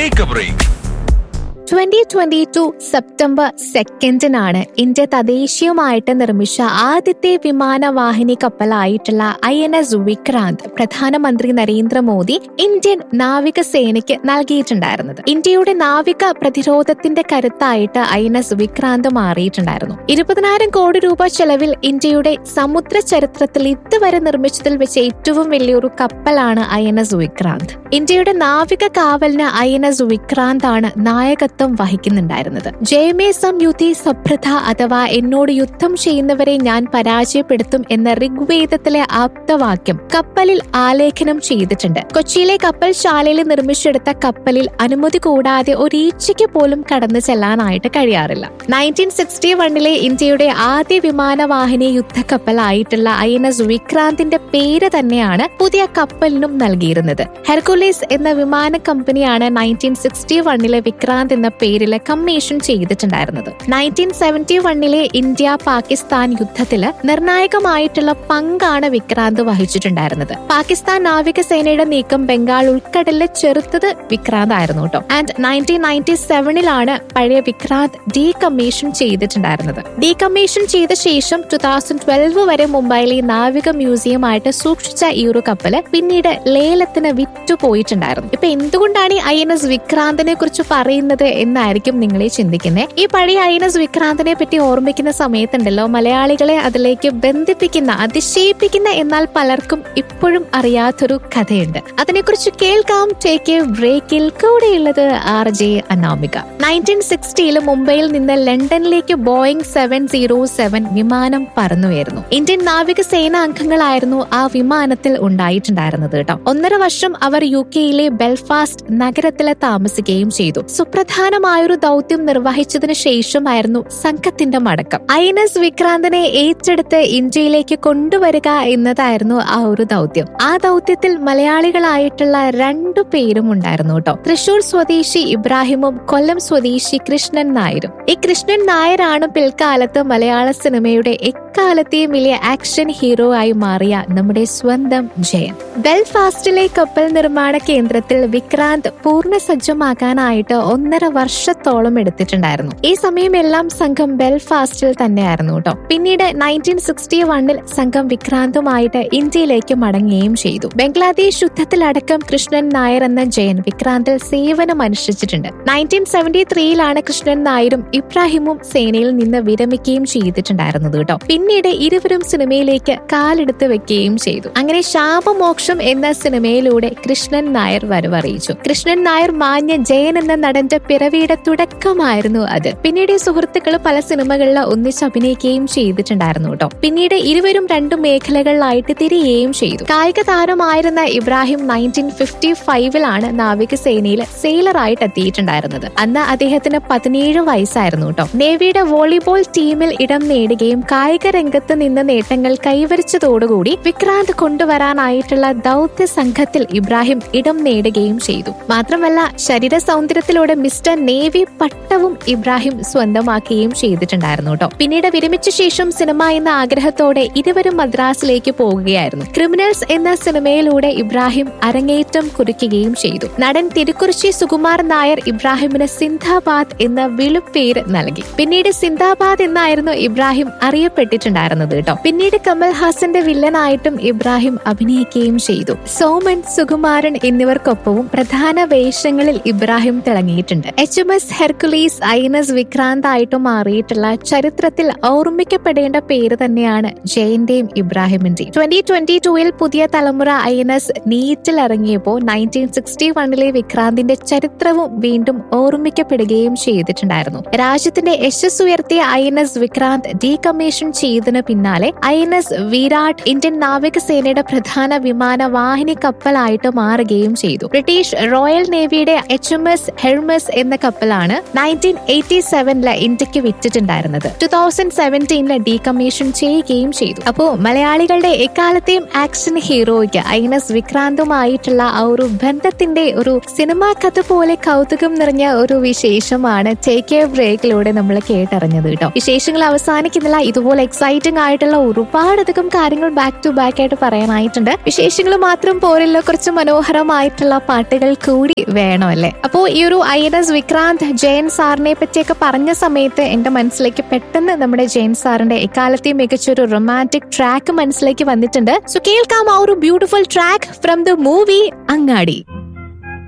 take a break twenty twenty two September സെക്കൻഡിനാണ് India തദ്ദേശീയമായിട്ട് നിർമ്മിച്ച ആദ്യത്തെ വിമാനവാഹിനി കപ്പലായിട്ടുള്ള ഐ എൻ എസ് വിക്രാന്ത് പ്രധാനമന്ത്രി നരേന്ദ്രമോദി ഇന്ത്യൻ നാവികസേനയ്ക്ക് നൽകിയിട്ടുണ്ടായിരുന്നത് ഇന്ത്യയുടെ നാവിക പ്രതിരോധത്തിന്റെ കരുത്തായിട്ട് ഐ എൻ എസ് വിക്രാന്ത് മാറിയിട്ടുണ്ടായിരുന്നു ഇരുപതിനായിരം കോടി രൂപ ചെലവിൽ ഇന്ത്യയുടെ സമുദ്ര ചരിത്രത്തിൽ ഇതുവരെ നിർമ്മിച്ചതിൽ വെച്ച് ഏറ്റവും വലിയൊരു കപ്പലാണ് ഐ എൻ എസ് വിക്രാന്ത് ഇന്ത്യയുടെ നാവിക കാവലിന് ഐ എൻ എസ് വിക്രാന്ത് ആണ് നായകത്വം വഹിക്കുന്നുണ്ടായിരുന്നത് ജയമേ സം യുദ്ധി സഭ്രത അഥവാ എന്നോട് യുദ്ധം ചെയ്യുന്നവരെ ഞാൻ പരാജയപ്പെടുത്തും എന്ന ഋഗ്വേദത്തിലെ ആപ്തവാക്യം കപ്പലിൽ ആലേഖനം ചെയ്തിട്ടുണ്ട് കൊച്ചിയിലെ കപ്പൽ ശാലയിൽ നിർമ്മിച്ചെടുത്ത കപ്പലിൽ അനുമതി കൂടാതെ ഒരീച്ചയ്ക്ക് പോലും കടന്നു ചെല്ലാനായിട്ട് കഴിയാറില്ല നയൻറ്റീൻ സിക്സ്റ്റി വണ്ണിലെ ഇന്ത്യയുടെ ആദ്യ വിമാനവാഹിനി യുദ്ധക്കപ്പലായിട്ടുള്ള ഐ എൻ എസ് വിക്രാന്തിന്റെ പേര് തന്നെയാണ് പുതിയ കപ്പലിനും നൽകിയിരുന്നത് ഹെർക്കുലീസ് എന്ന വിമാന കമ്പനിയാണ് നയൻറ്റീൻ സിക്സ്റ്റി വണ്ണിലെ വിക്രാന്ത് എന്ന പേരിൽ കമ്മീഷൻ ചെയ്തിട്ടുണ്ടായിരുന്നത് നയൻറ്റീൻ സെവന്റി വണ്ണിലെ ഇന്ത്യ പാകിസ്ഥാൻ യുദ്ധത്തില് നിർണായകമായിട്ടുള്ള പങ്കാണ് വിക്രാന്ത് വഹിച്ചിട്ടുണ്ടായിരുന്നത് പാകിസ്ഥാൻ നാവികസേനയുടെ നീക്കം ബംഗാൾ ഉൾക്കടലിൽ ചെറുത്തത് വിക്രാന്ത് ആയിരുന്നു കേട്ടോ ആൻഡ് നയൻറ്റീൻ നയൻറ്റി സെവനിലാണ് പഴയ വിക്രാന്ത് ഡീകമ്മീഷൻ ചെയ്തിട്ടുണ്ടായിരുന്നത് ഡീകമ്മീഷൻ ചെയ്ത ശേഷം ടു തൗസൻഡ് ട്വൽവ് വരെ മുംബൈയിലെ നാവിക മ്യൂസിയം ആയിട്ട് സൂക്ഷിച്ച ഈ ഒരു കപ്പല് പിന്നീട് ലേലത്തിന് വിറ്റുപോയിട്ടുണ്ടായിരുന്നു ഇപ്പൊ എന്തുകൊണ്ടാണ് ഈ ഐ എൻ എസ് വിക്രാന്തിനെ കുറിച്ച് പറയുന്നത് എന്നായിരിക്കും നിങ്ങളെ ചിന്തിക്കുന്നത് ഈ പഴയ ഐ എൻ എസ് വിക്രാന്തിനെ പറ്റി ഓർമ്മിക്കുന്ന സമയത്തുണ്ടല്ലോ മലയാളികളെ അതിലേക്ക് ബന്ധിപ്പിക്കുന്ന അതിശയിപ്പിക്കുന്ന എന്നാൽ പലർക്കും ഇപ്പോഴും അറിയാത്തൊരു കഥയുണ്ട് അതിനെക്കുറിച്ച് കേൾക്കാം ടേക്ക് എ ബ്രേക്കിൽ കൂടെയുള്ളത് ആർ ജെ അനാമിക നയൻറ്റീൻ സിക്സ്റ്റിയിൽ മുംബൈയിൽ നിന്ന് ലണ്ടനിലേക്ക് ബോയിങ് സെവൻ സീറോ സെവൻ വിമാനം പറന്നുയർന്നു ഇന്ത്യൻ നാവികസേന അംഗങ്ങളായിരുന്നു ആ വിമാനത്തിൽ ഉണ്ടായിട്ടുണ്ടായിരുന്നത് കേട്ടോ ഒന്നര വർഷം അവർ യു കെയിലെ ബെൽഫാസ്റ്റ് നഗരത്തിൽ താമസിക്കുകയും ചെയ്തു സുപ്രധാനമായൊരു ദൗത്യം നിർവഹിച്ചതിന് ശേഷമായിരുന്നു സംഘത്തിന്റെ മടക്കം ഐ എൻ എസ് വിക്രാന്തിനെ ഏറ്റെടുത്ത് ഇന്ത്യയിലേക്ക് കൊണ്ടുവരിക എന്നതായിരുന്നു ആ ഒരു ദൗത്യം ആ ദൗത്യത്തിൽ മലയാളികളായിട്ടുള്ള രണ്ടു പേരും ഉണ്ടായിരുന്നു കേട്ടോ തൃശൂർ സ്വദേശി ഇബ്രാഹിമും കൊല്ലം സ്വദേശി കൃഷ്ണൻ നായരും ഈ കൃഷ്ണൻ നായരാണ് പിൽക്കാലത്ത് മലയാള സിനിമയുടെ എക്കാലത്തെയും വലിയ ആക്ഷൻ ഹീറോ ആയി മാറിയ നമ്മുടെ സ്വന്തം ജയൻ ബെൽഫാസ്റ്റിലെ കപ്പൽ നിർമ്മാണ കേന്ദ്രത്തിൽ വിക്രാന്ത് പൂർണ്ണ സജ്ജമാക്കാനായിട്ട് ഒന്നര വർഷത്തോളം എടുത്തിട്ടുണ്ടായിരുന്നു ഈ സമയമെല്ലാം സംഘം ബെൽഫാസ്റ്റിൽ തന്നെയായിരുന്നു കേട്ടോ പിന്നീട് നയൻറ്റീൻ സിക്സ്റ്റി വണ്ണിൽ സംഘം വിക്രാന്തുമായിട്ട് ഇന്ത്യയിലേക്ക് മടങ്ങുകയും ചെയ്തു ബംഗ്ലാദേശ് യുദ്ധത്തിലടക്കം കൃഷ്ണൻ നായർ എന്ന ജയൻ വിക്രാന്തിൽ സേവനം അനുഷ്ഠിച്ചിട്ടുണ്ട് നയൻറ്റീൻ സെവന്റി ത്രീയിലാണ് കൃഷ്ണൻ നായരും ഇബ്രാഹിമും സേനയിൽ നിന്ന് വിരമിക്കുകയും ചെയ്തിട്ടുണ്ടായിരുന്നത് കേട്ടോ പിന്നീട് ഇരുവരും സിനിമയിലേക്ക് കാലെടുത്ത് വെക്കുകയും ചെയ്തു അങ്ങനെ ശാപമോക്ഷം എന്ന സിനിമയിലൂടെ കൃഷ്ണൻ നായർ വരവറിയിച്ചു കൃഷ്ണൻ നായർ മാഞ്ഞ ജയൻ എന്ന നടന്റെ പിറവിയുടെ തുടക്കമായിരുന്നു അത് പിന്നീട് ഈ സുഹൃത്തുക്കൾ പല സിനിമകളിൽ ഒന്നിച്ച് അഭിനയിക്കുകയും ചെയ്തിട്ടുണ്ടായിരുന്നു കേട്ടോ പിന്നീട് ഇരുവരും രണ്ടു മേഖലകളിലായിട്ട് തിരിയുകയും ചെയ്തു കായിക താരമായിരുന്ന ഇബ്രാഹിം നയൻറ്റീൻ ഫിഫ്റ്റി ഫൈവിലാണ് നാവികസേനയിൽ സെയിലറായിട്ട് എത്തിയിട്ടുണ്ടായിരുന്നത് അന്ന് അദ്ദേഹത്തിന് പതിനേഴ് വയസ്സായിരുന്നു കേട്ടോ നേവിയുടെ വോളിബോൾ ടീമിൽ ഇടം നേടുകയും കായിക രംഗത്ത് നിന്ന് നേട്ടങ്ങൾ കൈവരിച്ചതോടുകൂടി വിക്രാന്ത് കൊണ്ടുവരാനായിട്ടുള്ള ദൗത്യ സംഘത്തിൽ ഇബ്രാഹിം ഇടം നേടുകയും ചെയ്തു മാത്രമല്ല ശരീര സൗന്ദര്യത്തിലൂടെ മിസ്റ്റർ നേവി പട്ടവും ഇബ്രാഹിം സ്വന്തമാക്കുകയും ചെയ്തിട്ടുണ്ടായിരുന്നു കേട്ടോ പിന്നീട് വിരമിച്ച ശേഷം സിനിമ എന്ന ആഗ്രഹത്തോടെ ഇരുവരും മദ്രാസിലേക്ക് പോകുകയായിരുന്നു ക്രിമിനൽസ് എന്ന സിനിമയിലൂടെ ഇബ്രാഹിം അരങ്ങേറ്റം കുറിക്കുകയും ചെയ്തു നടൻ തിരുക്കുറിച്ചി സുകുമാർ നായർ ഇബ്രാഹിമിന് സിന്ധാബാദ് എന്ന വിളിപ്പേര് നൽകി പിന്നീട് സിന്ധാബാദ് എന്നായിരുന്നു ഇബ്രാഹിം അറിയപ്പെട്ടിട്ടുണ്ടായിരുന്നത് കേട്ടോ പിന്നീട് കമൽഹാസന്റെ വില്ലനായിട്ടും ഇബ്രാഹിം അഭിനയിക്കുകയും ചെയ്തു സോമൻ സുകുമാരൻ എന്നിവർക്കൊപ്പവും പ്രധാന വേഷങ്ങളിൽ ഇബ്രാഹിം തിളങ്ങിയിട്ടുണ്ട് H M S Hercules I N S Vikrant ആയിട്ടും മാറിയിട്ടുള്ള ചരിത്രത്തിൽ ഓർമ്മിക്കപ്പെടേണ്ട പേര് തന്നെയാണ് ജയന്റെയും ഇബ്രാഹിമിന്റെയും ട്വന്റി ട്വന്റി ടൂവിൽ പുതിയ തലമുറ ഐ എൻ എസ് നീറ്റിൽ ഇറങ്ങിയപ്പോൾ നയൻറ്റീൻ സിക്സ്റ്റി വണ്ണിലെ വിക്രാന്തിന്റെ ചരിത്രവും വീണ്ടും ഓർമ്മിക്കപ്പെടുകയും ചെയ്തിട്ടുണ്ടായിരുന്നു രാജ്യത്തിന്റെ യശസ് ഉയർത്തിയ I N S Vikrant decommission ചെയ്തതിന് പിന്നാലെ I N S Virat Indian നാവികസേനയുടെ പ്രധാന വിമാന വാഹിനി കപ്പലായിട്ട് മാറുകയും ചെയ്തു ബ്രിട്ടീഷ് റോയൽ നേവിയുടെ എച്ച് എം എസ് ഹെർമസ് എന്ന എന്ന കപ്പലാണ് നയൻറ്റീൻ എയ്റ്റി സെവനില് ഇന്ത്യക്ക് വിറ്റിട്ടുണ്ടായിരുന്നത് ടു തൗസൻഡ് സെവൻറ്റീനില് ഡീകമ്മീഷൻ ചെയ്യുകയും ചെയ്തു അപ്പോ മലയാളികളുടെ എക്കാലത്തെയും ആക്ഷൻ ഹീറോയ്ക്ക് ഐ എൻ എസ് വിക്രാന്തുമായിട്ടുള്ള ആ ഒരു ബന്ധത്തിന്റെ ഒരു സിനിമാ കഥ പോലെ കൗതുകം നിറഞ്ഞ ഒരു വിശേഷമാണ് ടേക്ക് എ ബ്രേക്കിലൂടെ നമ്മൾ കേട്ടറിഞ്ഞത് കേട്ടോ വിശേഷങ്ങൾ അവസാനിക്കുന്നില്ല ഇതുപോലെ എക്സൈറ്റിംഗ് ആയിട്ടുള്ള ഒരുപാടധികം കാര്യങ്ങൾ ബാക്ക് ടു ബാക്ക് ആയിട്ട് പറയാനായിട്ടുണ്ട് വിശേഷങ്ങൾ മാത്രം പോരല്ലോ കുറച്ച് മനോഹരമായിട്ടുള്ള പാട്ടുകൾ കൂടി വേണമല്ലേ അപ്പോ ഈ ഒരു I N S Vikrant Jayan സാറിനെ പറ്റിയൊക്കെ പറഞ്ഞ സമയത്ത് എന്റെ മനസ്സിലേക്ക് പെട്ടെന്ന് നമ്മുടെ ജയൻ സാറിന്റെ എക്കാലത്തെ മികച്ചൊരു റൊമാൻറ്റിക് ട്രാക്ക് മനസ്സിലേക്ക് വന്നിട്ടുണ്ട് സോ കേൾക്കാം ആ ഒരു beautiful track from the movie അങ്ങാടി